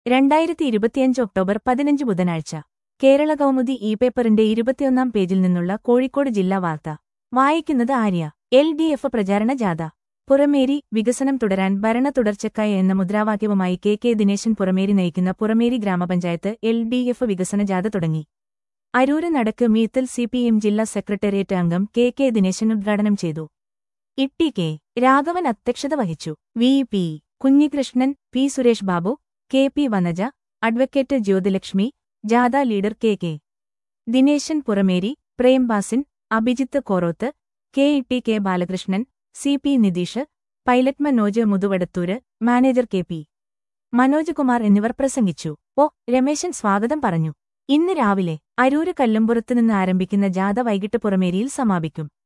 രണ്ടായിരത്തി ഇരുപത്തിയഞ്ച് ഒക്ടോബർ പതിനഞ്ച് ബുധനാഴ്ച കേരള കൗമുദി ഇ പേപ്പറിന്റെ ഇരുപത്തിയൊന്നാം പേജിൽ നിന്നുള്ള കോഴിക്കോട് ജില്ലാ വാർത്ത വായിക്കുന്നത് ആര്യ എൽ ഡി എഫ് പ്രചാരണ ജാഥ പുറമേരി വികസനം തുടരാൻ ഭരണ തുടർച്ചക്കായ എന്ന മുദ്രാവാക്യവുമായി കെ കെ ദിനേശൻ പുറമേരി നയിക്കുന്ന പുറമേരി ഗ്രാമപഞ്ചായത്ത് എൽ ഡി എഫ് വികസന ജാഥ തുടങ്ങി Aroor Nadakku Meethal C P M ജില്ലാ സെക്രട്ടേറിയറ്റ് അംഗം കെ കെ ദിനേശൻ ഉദ്ഘാടനം ചെയ്തു ഇട്ടി കെ രാഘവൻ അധ്യക്ഷത വഹിച്ചു V P Kunhikrishnan P Suresh Babu K P Vanaja advocate Jyothilakshmi ജാഥ leader K K Dineshan Purameri Prembasin Abhijith Koroth K E T K Balakrishnan C P Nitheesh pilot Manoj Muthuvadathur manager K P Manoj Kumar എന്നിവർ പ്രസംഗിച്ചു ഒ രമേശൻ സ്വാഗതം പറഞ്ഞു ഇന്ന് രാവിലെ അരൂര് കല്ലുംപുറത്ത് നിന്ന് ആരംഭിക്കുന്ന ജാഥ വൈകിട്ട് പുറമേരിയിൽ സമാപിക്കും